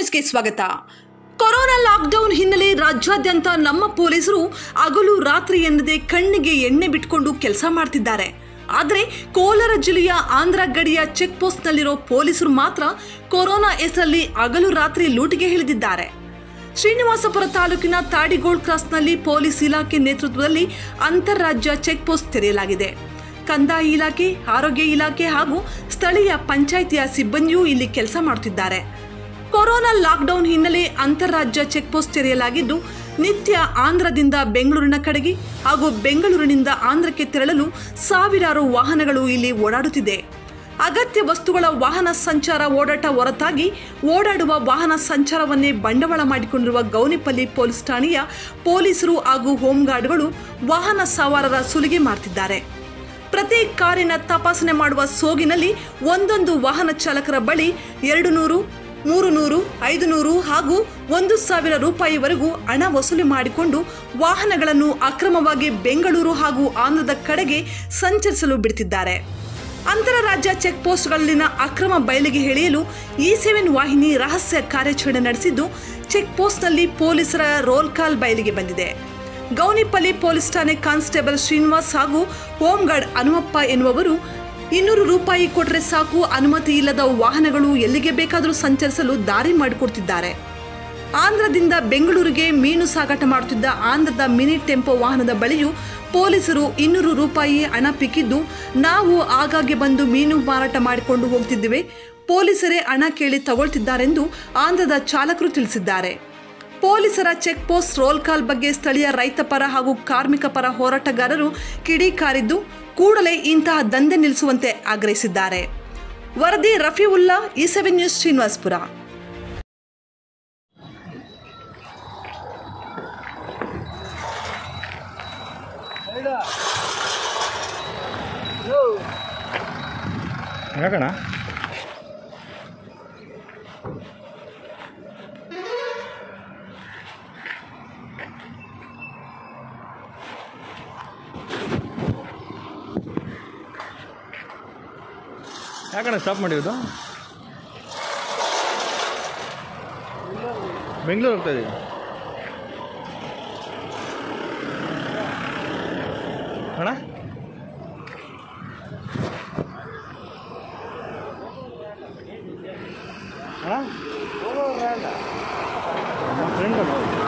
ನ್ಯೂಸ್ಗೆ ಸ್ವಾಗತ corona lockdown ಹಿನ್ನೆಲೆ ರಾಜ್ಯಾದ್ಯಂತ ನಮ್ಮ ಪೊಲೀಸರು ಹಗಲು ರಾತ್ರಿ ಎನ್ನದೆ ಕಣ್ಣಿಗೆ ಎಣ್ಣೆ ಬಿಟ್ಕೊಂಡು ಕೆಲಸ ಮಾಡ್ತಿದ್ದಾರೆ ಆದರೆ ಕೋಲಾರ ಜಿಲ್ಲೆಯ ಆಂಧ್ರ ಗಡಿಯ ಚೆಕ್ ಪೋಸ್ಟ್ನಲ್ಲಿರೋ ಪೊಲೀಸರು ಮಾತ್ರ ಕೊರೋನಾ ಹೆಸರಲ್ಲಿ ಹಗಲು ರಾತ್ರಿ ಲೂಟಿಗೆ ಇಳಿದಿದ್ದಾರೆ ಶ್ರೀನಿವಾಸಪುರ ತಾಲೂಕಿನ ತಾಡಿಗೋಳ್ ಕ್ರಾಸ್ನಲ್ಲಿ ಪೊಲೀಸ್ ಇಲಾಖೆ ನೇತೃತ್ವದಲ್ಲಿ ಅಂತಾರಾಜ್ಯ ಚೆಕ್ ಪೋಸ್ಟ್ ತೆರೆಯಲಾಗಿದೆ ಕಂದಾಯ ಇಲಾಖೆ ಆರೋಗ್ಯ ಇಲಾಖೆ ಹಾಗೂ ಸ್ಥಳೀಯ ಪಂಚಾಯಿತಿಯ ಸಿಬ್ಬಂದಿಯೂ ಇಲ್ಲಿ ಕೆಲಸ ಮಾಡುತ್ತಿದ್ದಾರೆ ಕೊರೋನಾ ಲಾಕ್ಡೌನ್ ಹಿನ್ನೆಲೆ ಅಂತಾರಾಜ್ಯ ಚೆಕ್ ಪೋಸ್ಟ್ ತೆರೆಯಲಾಗಿದ್ದು ನಿತ್ಯ ಆಂಧ್ರದಿಂದ ಬೆಂಗಳೂರಿನ ಕಡೆಗೆ ಹಾಗೂ ಬೆಂಗಳೂರಿನಿಂದ ಆಂಧ್ರಕ್ಕೆ ತೆರಳಲು ಸಾವಿರಾರು ವಾಹನಗಳು ಇಲ್ಲಿ ಓಡಾಡುತ್ತಿದೆ ಅಗತ್ಯ ವಸ್ತುಗಳ ವಾಹನ ಸಂಚಾರ ಓಡಾಟ ಹೊರತಾಗಿ ಓಡಾಡುವ ವಾಹನ ಸಂಚಾರವನ್ನೇ ಬಂಡವಾಳ ಮಾಡಿಕೊಂಡಿರುವ ಗೌನಿಪಲ್ಲಿ ಪೊಲೀಸ್ ಠಾಣೆಯ ಪೊಲೀಸರು ಹಾಗೂ ಹೋಂಗಾರ್ಡ್ಗಳು ವಾಹನ ಸವಾರರ ಸುಲಿಗೆ ಮಾಡ್ತಿದ್ದಾರೆ ಪ್ರತಿ ಕಾರಿನ ತಪಾಸಣೆ ಮಾಡುವ ಸೋಗಿನಲ್ಲಿ ಒಂದೊಂದು ವಾಹನ ಚಾಲಕರ ಬಳಿ ಎರಡು ನೂರು ಮೂರು ನೂರು ಐದು ನೂರು ಹಾಗೂ ಒಂದು ಸಾವಿರ ರೂಪಾಯಿವರೆಗೂ ಹಣ ವಸೂಲಿ ಮಾಡಿಕೊಂಡು ವಾಹನಗಳನ್ನು ಅಕ್ರಮವಾಗಿ ಬೆಂಗಳೂರು ಹಾಗೂ ಆಂಧ್ರದ ಕಡೆಗೆ ಸಂಚರಿಸಲು ಬಿಡುತ್ತಿದ್ದಾರೆ ಅಂತರರಾಜ್ಯ ಚೆಕ್ ಪೋಸ್ಟ್ಗಳಲ್ಲಿನ ಅಕ್ರಮ ಬಯಲಿಗೆ ಎಳೆಯಲು ಇ ಸೆವೆನ್ ವಾಹಿನಿ ರಹಸ್ಯ ಕಾರ್ಯಾಚರಣೆ ನಡೆಸಿದ್ದು ಚೆಕ್ ಪೋಸ್ಟ್ನಲ್ಲಿ ಪೊಲೀಸರ ರೋಲ್ ಕಾಲ್ ಬಯಲಿಗೆ ಬಂದಿದೆ ಗೌನಿಪಲ್ಲಿ ಪೊಲೀಸ್ ಠಾಣೆ ಕಾನ್ಸ್ಟೇಬಲ್ ಶ್ರೀನಿವಾಸ್ ಹಾಗೂ ಹೋಂಗಾರ್ಡ್ ಹನುಮಪ್ಪ ಎನ್ನುವವರು ಇನ್ನೂರು ರೂಪಾಯಿ ಕೊಟ್ಟರೆ ಸಾಕು ಅನುಮತಿ ಇಲ್ಲದ ವಾಹನಗಳು ಎಲ್ಲಿಗೆ ಬೇಕಾದರೂ ಸಂಚರಿಸಲು ದಾರಿ ಮಾಡಿಕೊಡ್ತಿದ್ದಾರೆ ಆಂಧ್ರದಿಂದ ಬೆಂಗಳೂರಿಗೆ ಮೀನು ಸಾಗಾಟ ಮಾಡುತ್ತಿದ್ದ ಆಂಧ್ರದ ಮಿನಿ ಟೆಂಪೋ ವಾಹನದ ಬಳಿಯೂ ಪೊಲೀಸರು ಇನ್ನೂರು ರೂಪಾಯಿ ಹಣ ಪಿಕ್ಕಿದ್ದು ನಾವು ಆಗಾಗ್ಗೆ ಬಂದು ಮೀನು ಮಾರಾಟ ಮಾಡಿಕೊಂಡು ಹೋಗ್ತಿದ್ದೇವೆ ಪೊಲೀಸರೇ ಹಣ ಕೇಳಿ ತಗೊಳ್ತಿದ್ದಾರೆಂದು ಆಂಧ್ರದ ಚಾಲಕರು ತಿಳಿಸಿದ್ದಾರೆ ಪೊಲೀಸರ ಚೆಕ್ ಪೋಸ್ಟ್ ರೋಲ್ ಕಾಲ್ ಬಗ್ಗೆ ಸ್ಥಳೀಯ ರೈತ ಪರ ಹಾಗೂ ಕಾರ್ಮಿಕ ಪರ ಹೋರಾಟಗಾರರು ಕಿಡಿಕಾರಿದ್ದು ಕೂಡಲೇ ಇಂತಹ ದಂಧೆ ನಿಲ್ಲಿಸುವಂತೆ ಆಗ್ರಹಿಸಿದ್ದಾರೆ ವರದಿ ರಫೀವುಲ್ಲಾ ಈ ಸೆವೆನ್ ನ್ಯೂಸ್ ಶ್ರೀನಿವಾಸ್ಪುರ ಯಾಕಣ ಯಾಕಣ ಸ್ಟಾಪ್ ಮಾಡಿರೋದು ಬೆಂಗಳೂರು ಹೋಗ್ತಾ ಇದೀವಿ ಅಣ್ಣ ಅಣ್ಣ ನಮ್ಮ ಫ್ರೆಂಡ್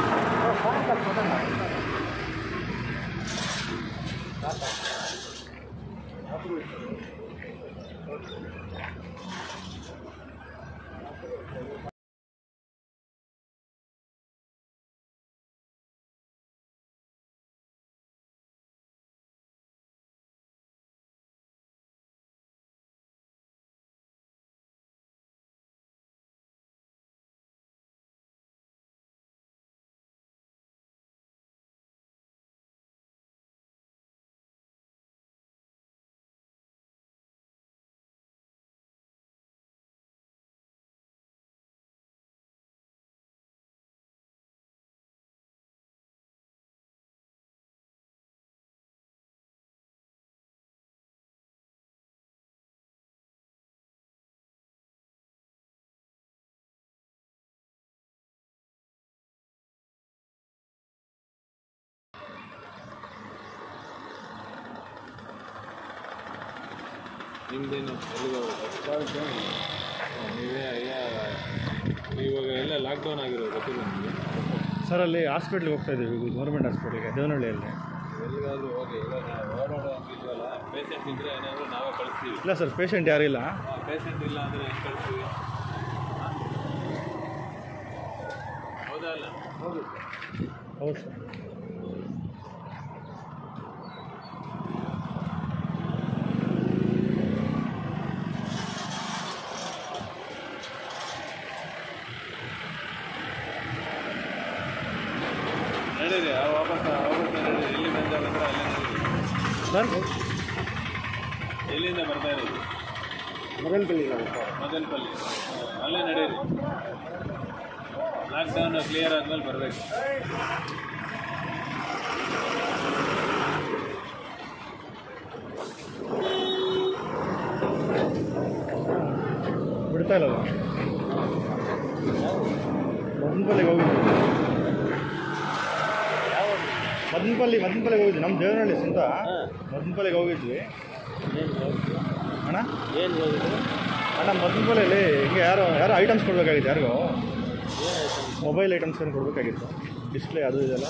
ನಿಮ್ದೇನು ಎಲ್ಲಿಗೆ ಹೋಗ್ಬೇಕು ನೀವೇ ಈಗ ಇವಾಗ ಎಲ್ಲ ಲಾಕ್ಡೌನ್ ಆಗಿರೋದು ಗೊತ್ತಿಲ್ಲ ನಿಮಗೆ ಸರ್ ಅಲ್ಲಿ ಹಾಸ್ಪಿಟ್ಲಿಗೆ ಹೋಗ್ತಾ ಇದ್ದೀವಿ ಗೌರ್ಮೆಂಟ್ ಹಾಸ್ಪಿಟ್ಲಿಗೆ ದೇವನಹಳ್ಳಿಯಲ್ಲಿ ಎಲ್ಲಿಗಾದರೂ ಹೋಗಿ ಇವಾಗ ಓಡಾಡೋ ಹಂಗಿಲ್ವಲ್ಲ ಪೇಷಂಟ್ ಇದ್ದರೆ ಏನಾದರೂ ನಾವೇ ಕಳಿಸ್ತೀವಿ ಇಲ್ಲ ಸರ್ ಪೇಷಂಟ್ ಯಾರಿಲ್ಲ ಪೇಷಂಟ್ ಇಲ್ಲ ಅಂದರೆ ಹೆಂಗೆ ಕಳಿಸ್ತೀವಿ ಹೌದಾ ಅಲ್ಲ ಹೌದು ಹೌದು ಸರ್ ನಡೀರಿ ಆ ವಾಪಸ್ ವಾಪಸ್ ನಡೀರಿ ಎಲ್ಲಿ ಬಂದಾಗಂದ್ರೆ ಅಲ್ಲೇ ನಡೀರಿ ಸರ್ ಎಲ್ಲಿಂದ ಬರ್ತಾ ಇರೋದು ಮದನಪಲ್ಲಿ ಅಲ್ಲೇ ನಡೀರಿ ಲಾಕ್ಡೌನ್ ಕ್ಲಿಯರ್ ಆದ್ಮೇಲೆ ಬರಬೇಕು ಬಿಡ್ತಾ ಇಲ್ಲಲ್ಲ ಮದನಪಲ್ಲಿಗೆ ಹೋಗಿದ್ವಿ ಮದನಪಲ್ಲಿ ಮದನಪಲ್ಲಿಗೆ ಹೋಗಿದ್ವಿ ನಮ್ಮ ದೇವನಹಳ್ಳಿ ಸ್ವಂತ ಮದನಪಲ್ಲಿಗೆ ಹೋಗಿದ್ವಿ ಅಣ್ಣ ಏನು ಹೋಗಿದ್ದು ಅಣ್ಣ ಮದನಪಲ್ಲಿಯಲ್ಲಿ ಹಿಂಗೆ ಯಾರೋ ಯಾರೋ ಐಟಮ್ಸ್ ಕೊಡಬೇಕಾಗಿತ್ತು ಯಾರಿಗೋ ಮೊಬೈಲ್ ಐಟಮ್ಸ್ ಏನು ಕೊಡಬೇಕಾಗಿತ್ತು ಡಿಸ್ಪ್ಲೇ ಅದು ಇದೆಲ್ಲ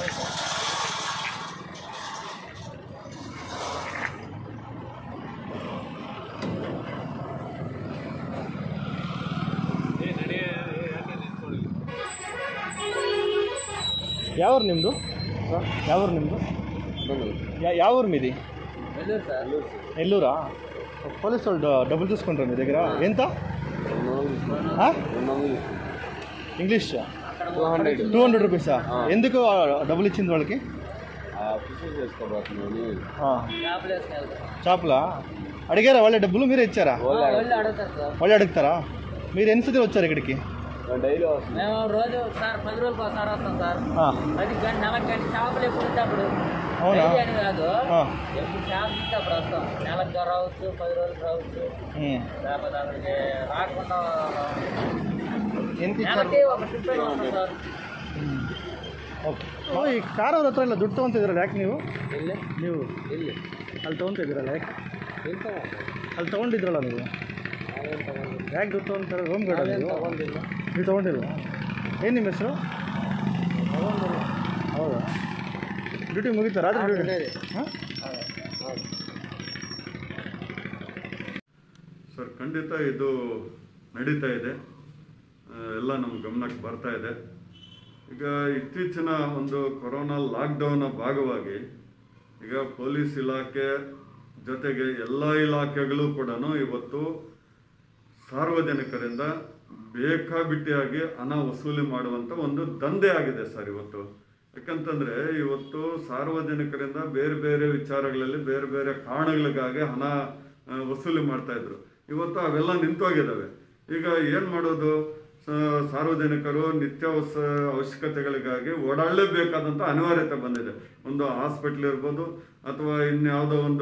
ಯಾವ ನಿಮ್ಮದು ಯಾವ ನಿಮ್ಮದು ಯಾವ ಊರು మీది నెల్లూరా పోలీసు వాళ్ళు డబ్బులు తీసుకుంటారు మీ దగ్గర ఎంత ఆ? English two hundred two hundred రూపీసా ఎందుకు ఆ డబ్బులు ఇచ్చింది వాళ్ళకి ఫిషెస్ చేసుకోబోతున్నాను ఆ. చేపలా అడిగారా వాళ్ళే డబ్బులు మీరే ఇచ్చారా వాళ్ళే అడుగుతారా మీరు ఎన్ని సతి వచ్చారు ఇక్కడికి డైలీ వస్తుంది మేము రోజు సార్ పది రోజులకు ఒకసారి వస్తాం సార్ ఆ. పది గంట నెలకు గంట చేపలు ఎప్పుడు ఉంటే అప్పుడు అవునా? డైలీ అని కాదు ఆ. ఎప్పుడు చేపలు ఇస్తే అప్పుడు వస్తాం నెలకు రావచ్చు పది రోజులకు రావచ్చు ఉమ్. లేకపోతే అక్కడికి రాకుండా ఎంత ఇచ్చారు నెలకి ఒక ట్రిప్ అయినా వస్తాం సార్ ಓಕೆ ಓ, ಈ ಕಾರ್ ಅವ್ರ ಹತ್ರ ಎಲ್ಲ ದುಡ್ಡು ತೊಗೊಂತಿದ್ದೀರಲ್ಲ ಯಾಕೆ ನೀವು ಎಲ್ಲಿ ನೀವು ಎಲ್ಲಿ ಅಲ್ಲಿ ತೊಗೊಂತಿದ್ದೀರಲ್ಲ ಯಾಕೆ ಎಂತ ಅಲ್ಲಿ ತೊಗೊಂಡಿದ್ರಲ್ಲ ನೀವು ಯಾಕೆ ದುಡ್ಡು ತೊಗೊಂತಾರೆ ಹೋಮ್ ಗಾರ್ಡ್ ನೀವು ನೀವು ತೊಗೊಂಡಿಲ್ವಾ ಏನು ನಿಮ್ಮ ಹೆಸರು ಹೌದಾ ಡ್ಯೂಟಿ ಮುಗೀತಾ ರಾತ್ರಿ ಡ್ಯೂಟಿ ಹಾಂ ಸರ್ ಖಂಡಿತ ಇದು ನಡೀತಾ ಇದೆ ಆ, ಎಲ್ಲ ನಮ್ಮ ಗಮನಕ್ಕೆ ಬರ್ತಾ ಇದೆ ಈಗ ಇತ್ತೀಚಿನ ಒಂದು ಕೊರೋನಾ ಲಾಕ್ಡೌನ್ನ ಭಾಗವಾಗಿ ಈಗ ಪೊಲೀಸ್ ಇಲಾಖೆ ಜೊತೆಗೆ ಎಲ್ಲ ಇಲಾಖೆಗಳು ಕೂಡ ಇವತ್ತು ಸಾರ್ವಜನಿಕರಿಂದ ಬೇಕಾಬಿಟ್ಟಿಯಾಗಿ ಹಣ ವಸೂಲಿ ಮಾಡುವಂಥ ಒಂದು ದಂಧೆ ಆಗಿದೆ ಸರ್ ಇವತ್ತು ಯಾಕಂತಂದ್ರೆ ಇವತ್ತು ಸಾರ್ವಜನಿಕರಿಂದ ಬೇರೆ ಬೇರೆ ವಿಚಾರಗಳಲ್ಲಿ ಬೇರೆ ಬೇರೆ ಕಾರಣಗಳಿಗಾಗಿ ಹಣ ಆ, ವಸೂಲಿ ಮಾಡ್ತಾ ಇದ್ರು ಇವತ್ತು ಅವೆಲ್ಲ ನಿಂತೋಗಿದ್ದಾವೆ ಈಗ ಏನು ಮಾಡೋದು ಸ- ಸಾರ್ವಜನಿಕರು ನಿತ್ಯಾವಸ ಅವಶ್ಯಕತೆಗಳಿಗಾಗಿ ಓಡಾಡಲೇಬೇಕಾದಂಥ ಅನಿವಾರ್ಯತೆ ಬಂದಿದೆ ಒಂದು ಹಾಸ್ಪಿಟ್ಲ್ ಇರ್ಬೋದು ಅಥವಾ ಇನ್ಯಾವುದೋ ಒಂದು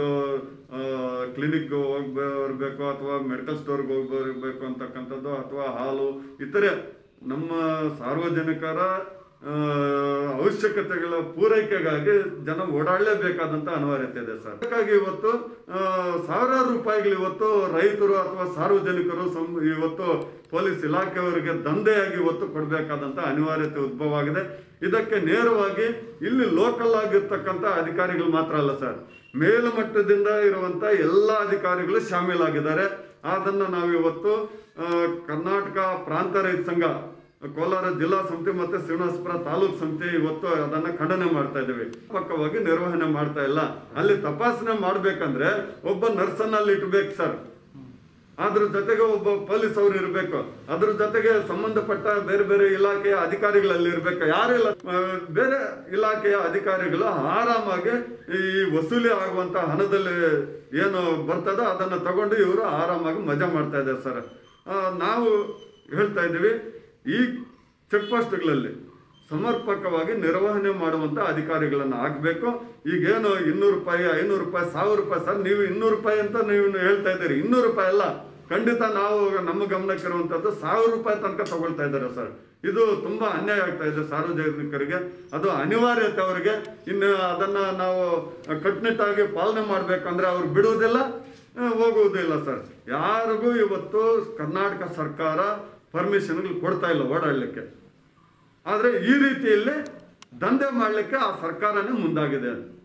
ಕ್ಲಿನಿಕ್ ಹೋಗಿ ಬರಬೇಕು ಅಥವಾ ಮೆಡಿಕಲ್ ಸ್ಟೋರ್ಗೆ ಹೋಗಿ ಬರಬೇಕು ಅಂತಕ್ಕಂಥದ್ದು ಅಥವಾ ಹಾಲು ಇತರೆ ನಮ್ಮ ಸಾರ್ವಜನಿಕರ ಆ, ಅವಶ್ಯಕತೆಗಳ ಪೂರೈಕೆಗಾಗಿ ಜನ ಓಡಾಡಲೇಬೇಕಾದಂತ ಅನಿವಾರ್ಯತೆ ಇದೆ ಸರ್ ಹಾಗಾಗಿ ಇವತ್ತು ಆ, ಸಾವಿರಾರು ರೂಪಾಯಿಗಳು ಇವತ್ತು ರೈತರು ಅಥವಾ ಸಾರ್ವಜನಿಕರು ಸಂ- ಇವತ್ತು ಪೊಲೀಸ್ ಇಲಾಖೆಯವರಿಗೆ ದಂಧೆಯಾಗಿ ಇವತ್ತು ಕೊಡಬೇಕಾದಂತ ಅನಿವಾರ್ಯತೆ ಉದ್ಭವ ಆಗಿದೆ ಇದಕ್ಕೆ ನೇರವಾಗಿ ಇಲ್ಲಿ ಲೋಕಲ್ ಆಗಿರ್ತಕ್ಕಂಥ ಅಧಿಕಾರಿಗಳು ಮಾತ್ರ ಅಲ್ಲ ಸರ್ ಮೇಲ್ಮಟ್ಟದಿಂದ ಇರುವಂತ ಎಲ್ಲ ಅಧಿಕಾರಿಗಳು ಶಾಮೀಲಾಗಿದ್ದಾರೆ ಅದನ್ನ ನಾವಿವತ್ತು ಆ, ಕರ್ನಾಟಕ ಪ್ರಾಂತ ರೈತ ಸಂಘ ಕೋಲಾರ ಜಿಲ್ಲಾ ಸಮಿತಿ ಮತ್ತೆ ಶ್ರೀನಿವಾಸಪುರ ತಾಲೂಕು ಸಮಿತಿ ಇವತ್ತು ಅದನ್ನ ಖಂಡನೆ ಮಾಡ್ತಾ ಇದ್ದೀವಿ ಪಕ್ಕವಾಗಿ ನಿರ್ವಹಣೆ ಮಾಡ್ತಾ ಇಲ್ಲ ಅಲ್ಲಿ ತಪಾಸಣೆ ಮಾಡ್ಬೇಕಂದ್ರೆ ಒಬ್ಬ ನರ್ಸನ್ನ ಅಲ್ಲಿ ಇಟ್ಬೇಕು ಸರ್ ಅದ್ರ ಜೊತೆಗೆ ಒಬ್ಬ ಪೊಲೀಸ್ ಅವರು ಇರಬೇಕು ಅದ್ರ ಜೊತೆಗೆ ಸಂಬಂಧಪಟ್ಟ ಬೇರೆ ಬೇರೆ ಇಲಾಖೆಯ ಅಧಿಕಾರಿಗಳಲ್ಲಿ ಇರ್ಬೇಕು ಯಾರು ಇಲ್ಲ ಆ, ಬೇರೆ ಇಲಾಖೆಯ ಅಧಿಕಾರಿಗಳು ಆರಾಮಾಗಿ ಈ ವಸೂಲಿ ಆಗುವಂತ ಹಣದಲ್ಲಿ ಏನು ಬರ್ತದೋ ಅದನ್ನ ತಗೊಂಡು ಇವರು ಆರಾಮಾಗಿ ಮಜಾ ಮಾಡ್ತಾ ಇದ್ದಾರೆ ಸರ್ ಆ, ನಾವು ಹೇಳ್ತಾ ಇದ್ದೀವಿ ಈ ಚೆಕ್ ಪೋಸ್ಟ್ಗಳಲ್ಲಿ ಸಮರ್ಪಕವಾಗಿ ನಿರ್ವಹಣೆ ಮಾಡುವಂತ ಅಧಿಕಾರಿಗಳನ್ನ ಹಾಕ್ಬೇಕು ಈಗೇನು ಇನ್ನೂರು ರೂಪಾಯಿ ಐನೂರು ರೂಪಾಯಿ ಸಾವಿರ ರೂಪಾಯಿ ಸರ್ ನೀವು ಇನ್ನೂರು ರೂಪಾಯಿ ಅಂತ ನೀವು ಹೇಳ್ತಾ ಇದ್ದೀರಿ ಇನ್ನೂರು ರೂಪಾಯಿ ಅಲ್ಲ ಖಂಡಿತ ನಾವು ನಮ್ಮ ಗಮನಕ್ಕಿರುವಂತದ್ದು ಸಾವಿರ ರೂಪಾಯಿ ತನಕ ತಗೊಳ್ತಾ ಇದ್ದಾರೆ ಸರ್ ಇದು ತುಂಬಾ ಅನ್ಯಾಯ ಆಗ್ತಾ ಇದೆ ಸಾರ್ವಜನಿಕರಿಗೆ ಅದು ಅನಿವಾರ್ಯತೆ ಅವರಿಗೆ ಇನ್ನು ಅದನ್ನ ನಾವು ಕಟ್ಟುನಿಟ್ಟಾಗಿ ಪಾಲನೆ ಮಾಡ್ಬೇಕಂದ್ರೆ ಅವ್ರು ಬಿಡುವುದಿಲ್ಲ ಆ, ಹೋಗುವುದಿಲ್ಲ ಸರ್ ಯಾರಿಗೂ ಇವತ್ತು ಕರ್ನಾಟಕ ಸರ್ಕಾರ ಪರ್ಮಿಷನ್ಗಳು ಕೊಡ್ತಾ ಇಲ್ಲ ಓಡಾಡಲಿಕ್ಕೆ ಆದರೆ ಈ ರೀತಿಯಲ್ಲಿ ದಂಧೆ ಮಾಡಲಿಕ್ಕೆ ಆ ಸರ್ಕಾರನೇ ಮುಂದಾಗಿದೆ